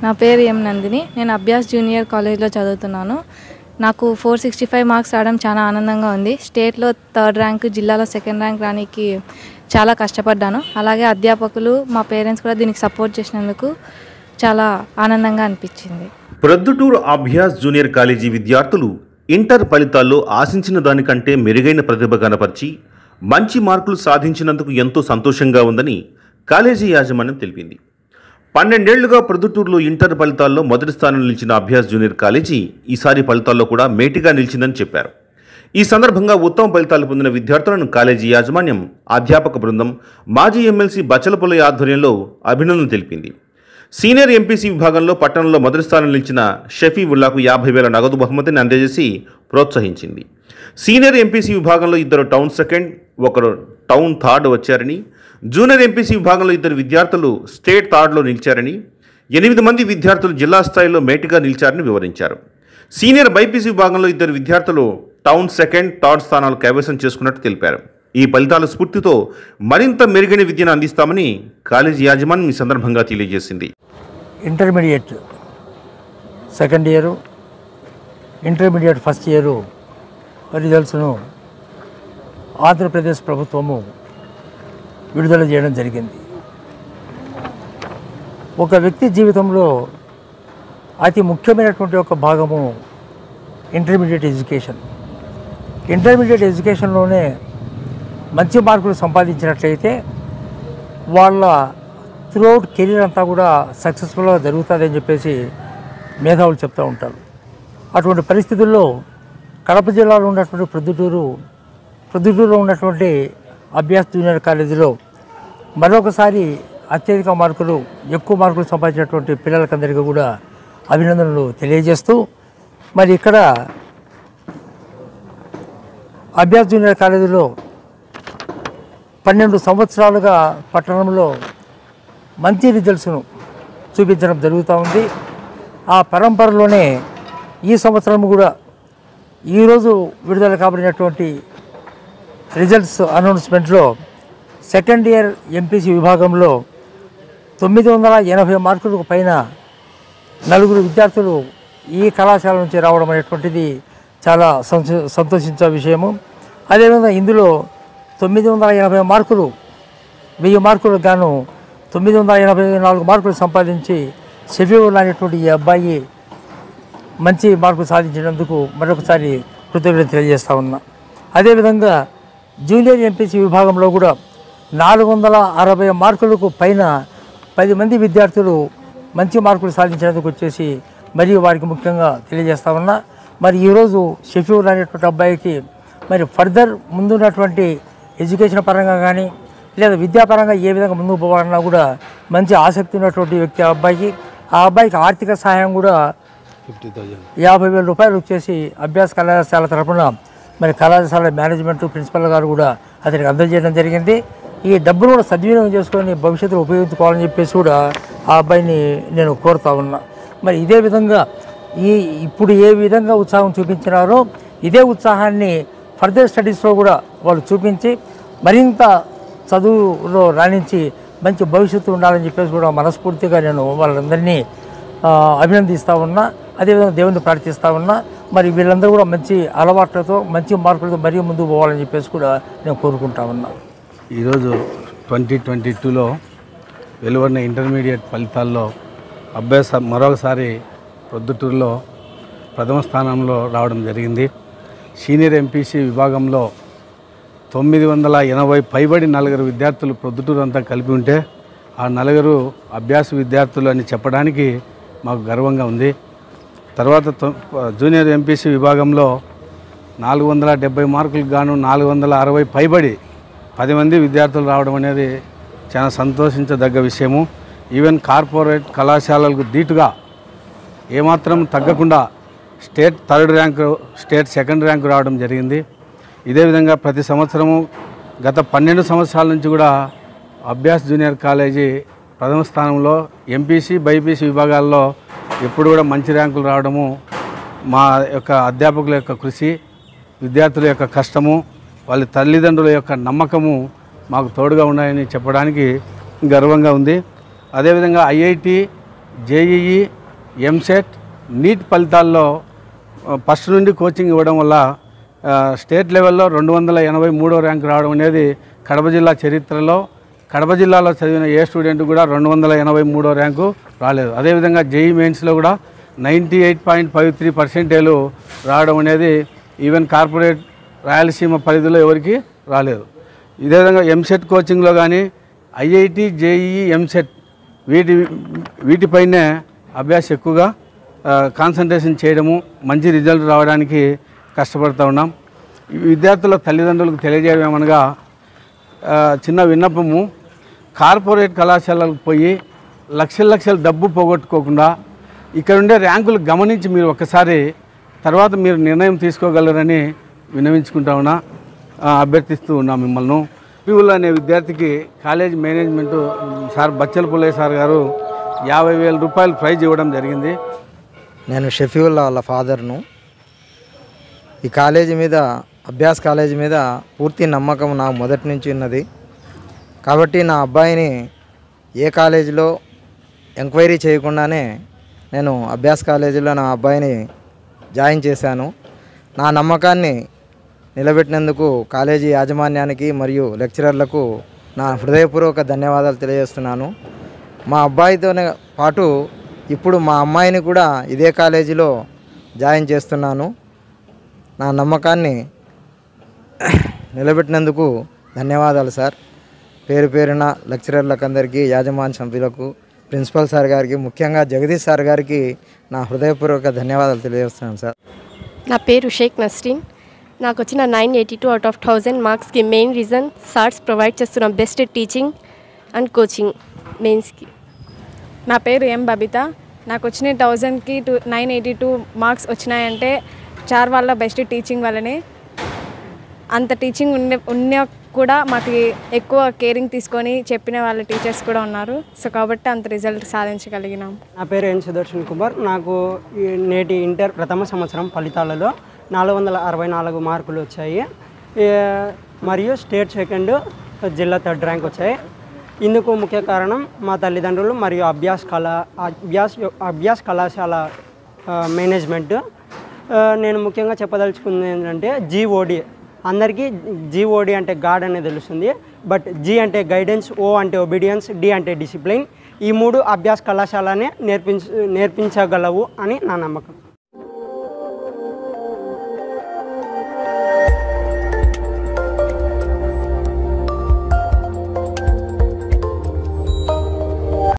నా పేరు ఎం నందిని నేను అభ్యాస్ జూనియర్ కాలేజ్లో చదువుతున్నాను నాకు ఫోర్ సిక్స్టీ ఫైవ్ మార్క్స్ రావడం చాలా ఆనందంగా ఉంది స్టేట్లో థర్డ్ ర్యాంక్ జిల్లాలో సెకండ్ ర్యాంక్ రానికి చాలా కష్టపడ్డాను అలాగే అధ్యాపకులు మా పేరెంట్స్ కూడా దీనికి సపోర్ట్ చేసినందుకు చాలా ఆనందంగా అనిపించింది ప్రొద్దుటూరు అభ్యాస్ జూనియర్ కాలేజీ విద్యార్థులు ఇంటర్ ఫలితాల్లో ఆశించిన దానికంటే మెరుగైన ప్రతిభ కనపరిచి మంచి మార్కులు సాధించినందుకు ఎంతో సంతోషంగా ఉందని కాలేజీ యాజమాన్యం తెలిపింది పన్నెండేళ్లుగా ప్రొద్దుటూరులో ఇంటర్ ఫలితాల్లో మొదటి స్థానం నిలిచిన అభ్యాస్ జూనియర్ కాలేజీ ఈసారి ఫలితాల్లో కూడా మేటిగా నిలిచిందని చెప్పారు ఈ సందర్భంగా ఉత్తమ ఫలితాలు పొందిన విద్యార్థులను కాలేజీ యాజమాన్యం అధ్యాపక బృందం మాజీ ఎమ్మెల్సీ బచ్చలపల్లి ఆధ్వర్యంలో అభినందనలు తెలిపింది సీనియర్ ఎంపీసీ విభాగంలో పట్టణంలో మొదటి స్థానం నిలిచిన షఫీ ఉల్లాకు యాభై వేల నగదు బహుమతిని అందజేసి ప్రోత్సహించింది సీనియర్ ఎంపీసీ విభాగంలో ఇద్దరు టౌన్ సెకండ్ ఒకరు టౌన్ థర్డ్ వచ్చారని జూనియర్ ఎంపీసీ విభాగంలో ఇద్దరు విద్యార్థులు స్టేట్ థర్డ్లో నిలిచారని ఎనిమిది మంది విద్యార్థులు జిల్లా స్థాయిలో మేటిగా నిలిచారని వివరించారు సీనియర్ బైపీసీ విభాగంలో ఇద్దరు విద్యార్థులు టౌన్ సెకండ్ థర్డ్ స్థానాలు కైవసం చేసుకున్నట్టు తెలిపారు ఈ ఫలితాల స్ఫూర్తితో మరింత మెరుగైన విద్యను అందిస్తామని కాలేజీ యాజమాన్యం ఈ సందర్భంగా తెలియజేసింది intermediate second year intermediate first year రిజల్ట్స్ను Andhra Pradesh ప్రభుత్వము విడుదల చేయడం జరిగింది ఒక వ్యక్తి జీవితంలో అతి ముఖ్యమైనటువంటి ఒక భాగము ఇంటర్మీడియట్ ఎడ్యుకేషన్ ఇంటర్మీడియట్ ఎడ్యుకేషన్లోనే మంచి మార్కులు సంపాదించినట్లయితే వాళ్ళ త్రూఅవుట్ కెరీర్ అంతా కూడా సక్సెస్ఫుల్గా జరుగుతుందని చెప్పేసి మేధావులు చెప్తూ ఉంటారు అటువంటి పరిస్థితుల్లో కడప జిల్లాలో ఉన్నటువంటి ప్రొద్దుటూరు ప్రొద్దుటూరులో ఉన్నటువంటి అభ్యాస్ జూనియర్ కాలేజీలో మరొకసారి అత్యధిక మార్కులు ఎక్కువ మార్కులు సంపాదించినటువంటి పిల్లలకందరికీ కూడా అభినందనలు తెలియజేస్తూ మరి ఇక్కడ అభ్యాస్ జూనియర్ కాలేజీలో పన్నెండు సంవత్సరాలుగా పట్టణంలో మంచి రిజల్ట్స్ను చూపించడం జరుగుతూ ఉంది ఆ పరంపరలోనే ఈ సంవత్సరం కూడా ఈరోజు విడుదల కాబడినటువంటి రిజల్ట్స్ అనౌన్స్మెంట్లో సెకండ్ ఇయర్ ఎంపీసీ విభాగంలో తొమ్మిది వందల ఎనభై మార్కులకు పైన నలుగురు విద్యార్థులు ఈ కళాశాల నుంచి రావడం అనేటువంటిది చాలా సంతో సంతోషించే విషయము అదేవిధంగా ఇందులో తొమ్మిది వందల ఎనభై మార్కులు వెయ్యి మార్కులకు గాను తొమ్మిది వందల ఎనభై నాలుగు మార్కులు సంపాదించి షెఫీవుల్ అనేటువంటి ఈ అబ్బాయి మంచి మార్కులు సాధించినందుకు మరొకసారి కృతజ్ఞతలు తెలియజేస్తా ఉన్నా అదేవిధంగా జూనియర్ ఎంపీసీ విభాగంలో కూడా నాలుగు వందల అరవై మార్కులకు పైన పది మంది విద్యార్థులు మంచి మార్కులు సాధించినందుకు వచ్చేసి మరి వారికి ముఖ్యంగా తెలియజేస్తా ఉన్నా మరి ఈరోజు షెఫీవుల్ అనేటువంటి అబ్బాయికి మరి ఫర్దర్ ముందున్నటువంటి ఎడ్యుకేషన్ పరంగా కానీ లేదా విద్యాపరంగా ఏ విధంగా ముందుకు పోవాలన్నా కూడా మంచి ఆసక్తి ఉన్నటువంటి వ్యక్తి ఆ అబ్బాయికి ఆ అబ్బాయికి ఆర్థిక సహాయం కూడా యాభై వేల రూపాయలు వచ్చేసి అభ్యాస కళాశాల తరపున మరి కళాశాల మేనేజ్మెంట్ ప్రిన్సిపల్ గారు కూడా అతనికి అందజేయడం జరిగింది ఈ డబ్బును కూడా సద్వినియోగం చేసుకొని భవిష్యత్తులో ఉపయోగించుకోవాలని చెప్పేసి కూడా ఆ అబ్బాయిని నేను కోరుతా ఉన్నా మరి ఇదే విధంగా ఈ ఇప్పుడు ఏ విధంగా ఉత్సాహం చూపించినారో ఇదే ఉత్సాహాన్ని ఫర్దర్ స్టడీస్లో కూడా వాళ్ళు చూపించి మరింత చదువులో రాణించి మంచి భవిష్యత్తు ఉండాలని చెప్పేసి కూడా మనస్ఫూర్తిగా నేను వాళ్ళందరినీ ఆ, అభినందిస్తూ ఉన్నా అదేవిధంగా దేవుని ప్రార్థిస్తూ ఉన్నా మరి వీళ్ళందరూ కూడా మంచి అలవాట్లతో మంచి మార్కులతో మరీ ముందుకు పోవాలని చెప్పేసి కూడా నేను కోరుకుంటా ఉన్నా ఈరోజు ట్వంటీ ట్వంటీ టూలో వెలువడిన ఇంటర్మీడియట్ ఫలితాల్లో అభ్యాస మరొకసారి ప్రొద్దుటూరులో ప్రథమ స్థానంలో రావడం జరిగింది సీనియర్ ఎంపీసీ విభాగంలో తొమ్మిది వందల ఎనభై పైబడి నలుగురు విద్యార్థులు ప్రొద్దుటూరు అంతా కలిపి ఉంటే ఆ నలుగురు అభ్యాస విద్యార్థులు అని చెప్పడానికి మాకు గర్వంగా ఉంది తర్వాత తొ- జూనియర్ ఎంపీసీ విభాగంలో నాలుగు వందల డెబ్బై మార్కులకు గాను నాలుగు వందల అరవై పైబడి పది మంది విద్యార్థులు రావడం అనేది చాలా సంతోషించదగ్గ విషయము ఈవెన్ కార్పొరేట్ కళాశాలలకు ధీటుగా ఏమాత్రం తగ్గకుండా state third rank state second rank రావడం జరిగింది ఇదే విధంగా ప్రతి సంవత్సరము గత పన్నెండు సంవత్సరాల నుంచి కూడా అభ్యాస్ జూనియర్ కాలేజీ ప్రథమ స్థానంలో ఎంపీసీ బైపీసీ విభాగాల్లో ఎప్పుడు కూడా మంచి ర్యాంకులు రావడము మా యొక్క అధ్యాపకుల యొక్క కృషి విద్యార్థుల యొక్క కష్టము వాళ్ళ తల్లిదండ్రుల యొక్క నమ్మకము మాకు తోడుగా ఉన్నాయని చెప్పడానికి గర్వంగా ఉంది అదేవిధంగా ఐఐటి జేఈఈ ఎంసెట్ నీట్ ఫలితాల్లో ఆ, ఫస్ట్ నుండి కోచింగ్ ఇవ్వడం వల్ల ఆ, స్టేట్ లెవెల్లో రెండు వందల ఎనభై మూడో ర్యాంక్ రావడం అనేది కడప జిల్లా చరిత్రలో కడప జిల్లాలో చదివిన ఏ స్టూడెంట్ కూడా రెండు వందల ఎనభై మూడో ర్యాంకు రాలేదు అదేవిధంగా జేఈ మెయిన్స్లో కూడా ninety eight point five three పర్సెంటేలు రావడం అనేది ఈవెన్ కార్పొరేట్ రాయలసీమ పరిధిలో ఎవరికి రాలేదు ఇదే విధంగా ఎంసెట్ కోచింగ్లో కానీ ఐఐటి జేఈఈ ఎంసెట్ వీటి వీటిపైనే అభ్యాసం ఎక్కువగా ఆ, కాన్సన్ట్రేషన్ చేయడము మంచి రిజల్ట్ రావడానికి కష్టపడుతూ ఉన్నాం ఈ విద్యార్థుల తల్లిదండ్రులకు తెలియజేయడం ఏమనగా ఆ, చిన్న విన్నపము కార్పొరేట్ కళాశాలకు పోయి లక్షల లక్షల డబ్బు పోగొట్టుకోకుండా ఇక్కడ ఉండే ర్యాంకులు గమనించి మీరు ఒక్కసారి తర్వాత మీరు నిర్ణయం తీసుకోగలరని విన్నవించుకుంటా ఉన్నా ఆ, అభ్యర్థిస్తూ ఉన్నా మిమ్మల్ని పీవుల్ అనే విద్యార్థికి కాలేజ్ మేనేజ్మెంట్ సార్ బచ్చల పుల్లయ్య సార్ గారు యాభై వేల రూపాయలు ప్రైజ్ ఇవ్వడం జరిగింది నేను షఫీవుల్లా వాళ్ళ ఫాదర్ను ఈ కాలేజీ మీద అభ్యాస్ కాలేజీ మీద పూర్తి నమ్మకం నాకు మొదటి నుంచి ఉన్నది కాబట్టి నా అబ్బాయిని ఏ కాలేజీలో ఎంక్వైరీ చేయకుండానే నేను అభ్యాస్ కాలేజీలో నా అబ్బాయిని జాయిన్ చేశాను నా నమ్మకాన్ని నిలబెట్టినందుకు కాలేజీ యాజమాన్యానికి మరియు లెక్చరర్లకు నా హృదయపూర్వక ధన్యవాదాలు తెలియజేస్తున్నాను మా అబ్బాయితోనే పాటు ఇప్పుడు మా అమ్మాయిని కూడా ఇదే కాలేజీలో జాయిన్ చేస్తున్నాను నా నమ్మకాన్ని నిలబెట్టినందుకు ధన్యవాదాలు సార్ పేరు పేరున లెక్చరర్లకు అందరికీ యాజమాన్య సభ్యులకు ప్రిన్సిపల్ సార్ గారికి ముఖ్యంగా జగదీష్ సార్ గారికి నా హృదయపూర్వక ధన్యవాదాలు తెలియజేస్తున్నాను సార్ నా పేరు షేక్ నస్రీన్ నాకు వచ్చిన nine eighty two out of thousand మార్క్స్కి మెయిన్ రీజన్ సార్స్ ప్రొవైడ్ చేస్తున్న బెస్ట్ టీచింగ్ అండ్ కోచింగ్ మెయిన్స్కి నా పేరు ఎం బబిత నాకు వచ్చిన థౌజండ్కి two nine eighty two marks వచ్చినాయంటే చార్ వాళ్ళ బెస్ట్ టీచింగ్ వల్లనే అంత టీచింగ్ ఉండే ఉన్న కూడా మాకు ఎక్కువ కేరింగ్ తీసుకొని చెప్పిన వాళ్ళ టీచర్స్ కూడా ఉన్నారు సో కాబట్టి అంత రిజల్ట్ సాధించగలిగినాం నా పేరు ఎన్ సుదర్శన్ కుమార్ నాకు ఈ నేటి ఇంటర్ ప్రథమ సంవత్సరం ఫలితాలలో నాలుగు వందల అరవై నాలుగు మార్కులు వచ్చాయి ఏ, మరియు స్టేట్ సెకండ్ జిల్లా థర్డ్ ర్యాంక్ వచ్చాయి ఇందుకు ముఖ్య కారణం మా తల్లిదండ్రులు మరియు అభ్యాస్ కళా అభ్యాస్ అభ్యాస్ కళాశాల ఆ, మేనేజ్మెంట్ ఆ, నేను ముఖ్యంగా చెప్పదలుచుకుంది ఏంటంటే జీఓడి అందరికీ జీఓడి అంటే గాడ్ అనేది తెలుస్తుంది బట్ జీ అంటే గైడెన్స్ ఓ అంటే ఒబీడియన్స్ డి అంటే డిసిప్లిన్ ఈ మూడు అభ్యాస్ కళాశాలనే నేర్పించ నేర్పించగలవు అని నా నమ్మకం